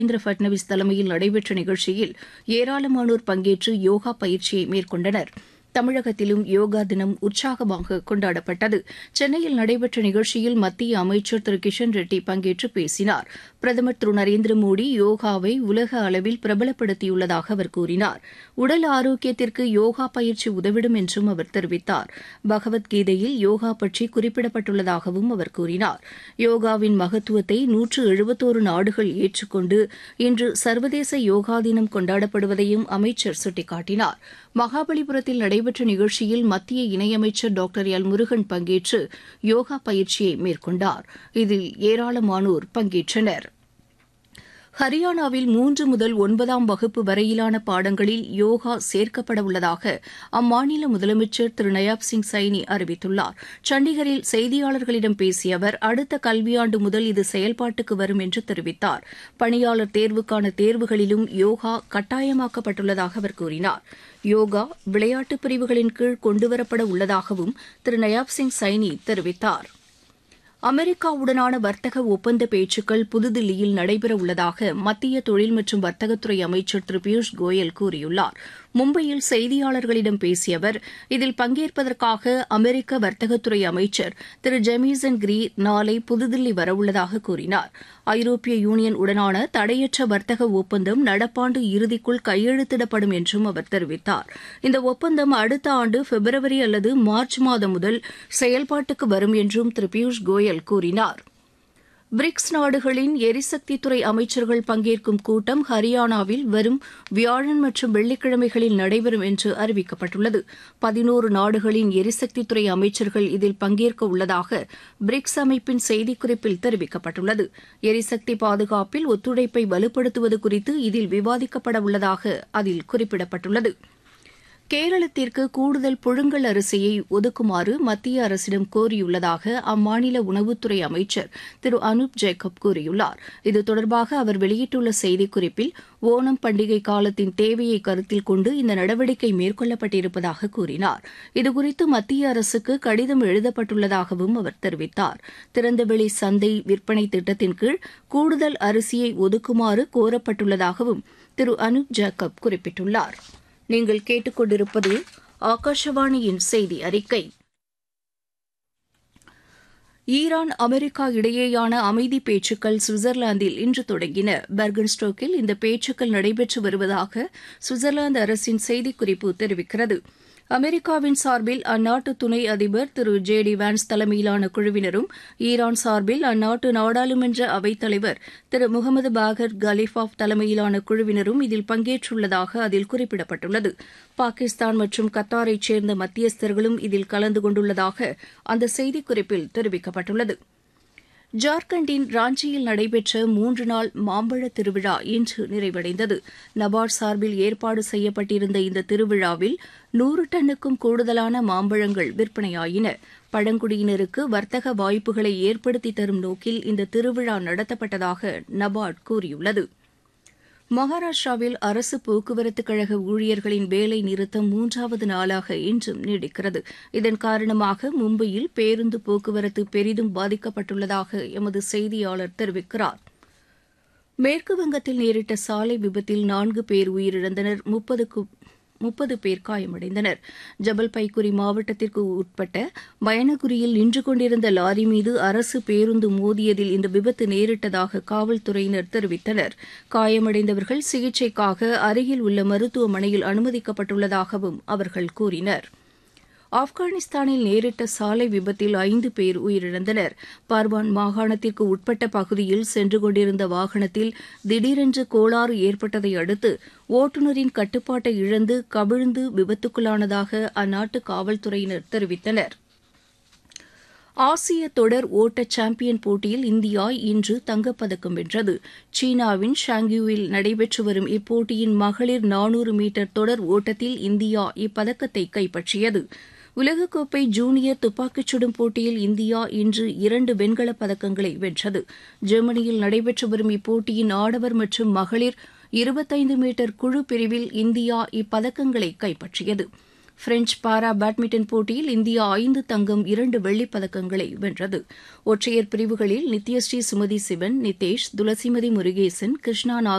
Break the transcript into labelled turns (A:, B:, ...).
A: தேவேந்திர பட்னவிஸ் தலைமையில் நடைபெற்ற நிகழ்ச்சியில் ஏராளமானோர் பங்கேற்று யோகா பயிற்சியை மேற்கொண்டனர் தமிழகத்திலும் யோகா தினம் உற்சாகமாக கொண்டாடப்பட்டது சென்னையில் நடைபெற்ற நிகழ்ச்சியில் மத்திய அமைச்சர் திரு கிஷன் ரெட்டி பங்கேற்று பேசினார் பிரதமர் திரு நரேந்திர மோடி யோகாவை உலக அளவில் பிரபலப்படுத்தியுள்ளதாக அவர் கூறினார் உடல் ஆரோக்கியத்திற்கு யோகா பயிற்சி உதவிடும் என்றும் அவர் தெரிவித்தார் பகவத்கீதையில் யோகா பற்றி குறிப்பிடப்பட்டுள்ளதாகவும் அவர் கூறினார் யோகாவின் மகத்துவத்தை நூற்று எழுபத்தோரு நாடுகள் ஏற்றுக்கொண்டு இன்று சர்வதேச யோகா தினம் கொண்டாடப்படுவதையும் அமைச்சர் சுட்டிக்காட்டினார் மகாபலிபுரத்தில் நடைபெற்ற நிகழ்ச்சியில் மத்திய இணையமைச்சர் டாக்டர் எல் முருகன் பங்கேற்று யோகா பயிற்சியை மேற்கொண்டார் இதில் ஏராளமானோர் பங்கேற்றனர் ஹரியானாவில் மூன்று முதல் ஒன்பதாம் வகுப்பு வரையிலான பாடங்களில் யோகா சேர்க்கப்பட உள்ளதாக அம்மாநில முதலமைச்சர் திரு நயாப் சிங் சைனி அறிவித்துள்ளார் சண்டிகரில் செய்தியாளர்களிடம் பேசிய அவர் அடுத்த கல்வியாண்டு முதல் இது செயல்பாட்டுக்கு வரும் என்று தெரிவித்தார் பணியாளர் தேர்வுக்கான தேர்வுகளிலும் யோகா கட்டாயமாக்கப்பட்டுள்ளதாக அவர் கூறினார் யோகா விளையாட்டுப் பிரிவுகளின் கீழ் கொண்டுவரப்பட உள்ளதாகவும் திரு நயாப் சிங் சைனி தெரிவித்தாா் அமெரிக்காவுடனான வர்த்தக ஒப்பந்த பேச்சுக்கள் புதுதில்லியில் நடைபெற உள்ளதாக மத்திய தொழில் மற்றும் வர்த்தகத்துறை அமைச்சர் திரு பியூஷ் கோயல் கூறியுள்ளார் மும்பையில் செய்தியாளர்களிடம் பேசிய அவர் இதில் பங்கேற்பதற்காக அமெரிக்க வர்த்தகத்துறை அமைச்சர் திரு ஜெமிசன் கிரி நாளை புதுதில்லி வரவுள்ளதாக கூறினார் ஐரோப்பிய யூனியன் உடனான தடையற்ற வர்த்தக ஒப்பந்தம் நடப்பாண்டு இறுதிக்குள் கையெழுத்திடப்படும் என்றும் அவர் தெரிவித்தார் இந்த ஒப்பந்தம் அடுத்த ஆண்டு பிப்ரவரி அல்லது மார்ச் மாதம் முதல் செயல்பாட்டுக்கு வரும் என்றும் திரு பியூஷ் கோயல் கூறினார் பிரிக்ஸ் நாடுகளின் எரிசக்தித்துறை அமைச்சர்கள் பங்கேற்கும் கூட்டம் ஹரியானாவில் வரும் வியாழன் மற்றும் வெள்ளிக்கிழமைகளில் நடைபெறும் என்று அறிவிக்கப்பட்டுள்ளது பதினோரு நாடுகளின் எரிசக்தித்துறை அமைச்சர்கள் இதில் பங்கேற்க உள்ளதாக பிரிக்ஸ் அமைப்பின் செய்திக்குறிப்பில் தெரிவிக்கப்பட்டுள்ளது எரிசக்தி பாதுகாப்பில் ஒத்துழைப்பை வலுப்படுத்துவது குறித்து இதில் விவாதிக்கப்பட உள்ளதாக அதில் குறிப்பிடப்பட்டுள்ளது கேரளத்திற்கு கூடுதல் புழுங்கல் அரிசியை ஒதுக்குமாறு மத்திய அரசிடம் கோரியுள்ளதாக அம்மாநில உணவுத்துறை அமைச்சர் திரு அனூப் ஜேக்கப் கூறியுள்ளார் இது தொடர்பாக அவர் வெளியிட்டுள்ள செய்திக்குறிப்பில் ஓணம் பண்டிகை காலத்தின் தேவையை கருத்தில் கொண்டு இந்த நடவடிக்கை மேற்கொள்ளப்பட்டிருப்பதாக கூறினார் இதுகுறித்து மத்திய அரசுக்கு கடிதம் எழுதப்பட்டுள்ளதாகவும் அவர் தெரிவித்தார் திறந்தவெளி சந்தை விற்பனை திட்டத்தின் கீழ் கூடுதல் அரிசியை ஒதுக்குமாறு கோரப்பட்டுள்ளதாகவும் திரு அனூப் ஜேக்கப் குறிப்பிட்டுள்ளார் நீங்கள் கேட்டுக்கொண்டிருப்பது ஆகாஷவாணியின் செய்தி அறிக்கை ஈரான் அமெரிக்கா இடையேயான அமைதி பேச்சுக்கள் சுவிட்சர்லாந்தில் இன்று தொடங்கின பெர்கன்ஸ்டோக்கில் இந்த பேச்சுக்கள் நடைபெற்று வருவதாக சுவிட்சர்லாந்து அரசின் செய்திக்குறிப்பு தெரிவிக்கிறது அமெரிக்காவின் சார்பில் அந்நாட்டு துணை அதிபர் திரு ஜே டி வான்ஸ் தலைமையிலான குழுவினரும் ஈரான் சார்பில் அந்நாட்டு நாடாளுமன்ற அவைத்தலைவர் திரு முகமது பாகர் கலிஃபாப் தலைமையிலான குழுவினரும் இதில் பங்கேற்றுள்ளதாக அதில் குறிப்பிடப்பட்டுள்ளது பாகிஸ்தான் மற்றும் கத்தாரைச் சேர்ந்த மத்தியஸ்தர்களும் இதில் கலந்து கொண்டுள்ளதாக அந்த செய்திக்குறிப்பில் தெரிவிக்கப்பட்டுள்ளது ஜார்க்கண்டின் ராஞ்சியில் நடைபெற்ற மூன்று நாள் மாம்பழ திருவிழா இன்று நிறைவடைந்தது நபார்ட் சார்பில் ஏற்பாடு செய்யப்பட்டிருந்த இந்த திருவிழாவில் நூறு டன்னுக்கும் கூடுதலான மாம்பழங்கள் விற்பனையாயின பழங்குடியினருக்கு வர்த்தக வாய்ப்புகளை ஏற்படுத்தி தரும் நோக்கில் இந்த திருவிழா நடத்தப்பட்டதாக நபார்ட் கூறியுள்ளது மகாராஷ்டிராவில் அரசு போக்குவரத்துக் கழக ஊழியர்களின் வேலை நிறுத்தம் மூன்றாவது நாளாக இன்றும் நீடிக்கிறது இதன் காரணமாக மும்பையில் பேருந்து போக்குவரத்து பெரிதும் பாதிக்கப்பட்டுள்ளதாக எமது செய்தியாளர் தெரிவிக்கிறார் மேற்கு வங்கத்தில் நேரிட்ட சாலை விபத்தில் நான்கு பேர் உயிரிழந்தனர் முப்பதுக்கும் முப்பது பேர் காயமடைந்தனர் ஜபல்பைகுரி மாவட்டத்திற்கு உட்பட்ட பயணகுரியில் நின்று கொண்டிருந்த லாரி மீது அரசு பேருந்து மோதியதில் இந்த விபத்து நேரிட்டதாக காவல்துறையினர் தெரிவித்தனர் காயமடைந்தவர்கள் சிகிச்சைக்காக அருகில் உள்ள மருத்துவமனையில் அனுமதிக்கப்பட்டுள்ளதாகவும் அவர்கள் கூறினர் ஆப்கானிஸ்தானில் நேரிட்ட சாலை விபத்தில் ஐந்து பேர் உயிரிழந்தனர் பார்வான் மாகாணத்திற்கு உட்பட்ட பகுதியில் சென்று கொண்டிருந்த வாகனத்தில் திடீரென்று கோளாறு ஏற்பட்டதை அடுத்து ஓட்டுநரின் கட்டுப்பாட்டை இழந்து கவிழ்ந்து விபத்துக்குள்ளானதாக அந்நாட்டு காவல்துறையினர் தெரிவித்தனர் ஆசிய தொடர் ஓட்ட சாம்பியன் போட்டியில் இந்தியா இன்று தங்கப்பதக்கம் வென்றது சீனாவின் ஷாங்யூவில் நடைபெற்று வரும் இப்போட்டியின் மகளிர் நானூறு மீட்டர் தொடர் ஓட்டத்தில் இந்தியா இப்பதக்கத்தை கைப்பற்றியது உலகக்கோப்பை ஜூனியர் துப்பாக்கிச் சுடும் போட்டியில் இந்தியா இன்று இரண்டு வெண்கலப் பதக்கங்களை வென்றது ஜெர்மனியில் நடைபெற்று வரும் இப்போட்டியின் ஆடவர் மற்றும் மகளிர் இருபத்தைந்து மீட்டர் குழு பிரிவில் இந்தியா இப்பதக்கங்களை கைப்பற்றியது பிரெஞ்ச் பாரா பேட்மிண்டன் போட்டியில் இந்தியா ஐந்து தங்கம் இரண்டு வெள்ளிப் பதக்கங்களை வென்றது ஒற்றையர் பிரிவுகளில் நித்யஸ்ரீ சுமதி சிவன் நிதேஷ் துளசிமதி முருகேசன் கிருஷ்ணா நாக்